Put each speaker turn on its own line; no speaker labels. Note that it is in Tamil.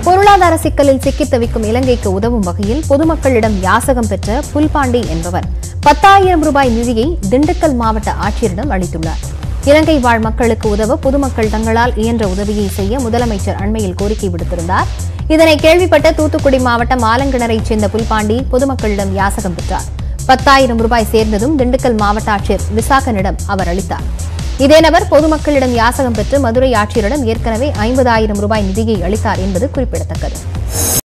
பொருளாதார சிக்கலில் சிக்கித் தவிக்கும் இலங்கைக்கு உதவும் வகையில் பொதுமக்களிடம் யாசகம் பெற்ற புல்பாண்டி என்பவர் பத்தாயிரம் ரூபாய் நிதியை திண்டுக்கல் மாவட்ட ஆட்சியரிடம் அளித்துள்ளார் இலங்கை வாழ் மக்களுக்கு உதவ பொதுமக்கள் தங்களால் இயன்ற உதவியை செய்ய முதலமைச்சர் அண்மையில் கோரிக்கை விடுத்திருந்தார் இதனை கேள்விப்பட்ட தூத்துக்குடி மாவட்டம் ஆலங்கிணரைச் சேர்ந்த புல்பாண்டி பொதுமக்களிடம் யாசகம் பெற்றார் பத்தாயிரம் ரூபாய் சேர்ந்ததும் திண்டுக்கல் மாவட்ட ஆட்சியர் விசாகனிடம் அவர் அளித்தார் இதே நபர் பொதுமக்களிடம் யாசகம் பெற்று மதுரை ஆட்சியரிடம் ஏற்கனவே ஐம்பதாயிரம் ரூபாய் நிதியை அளித்தார் என்பது குறிப்பிடத்தக்கது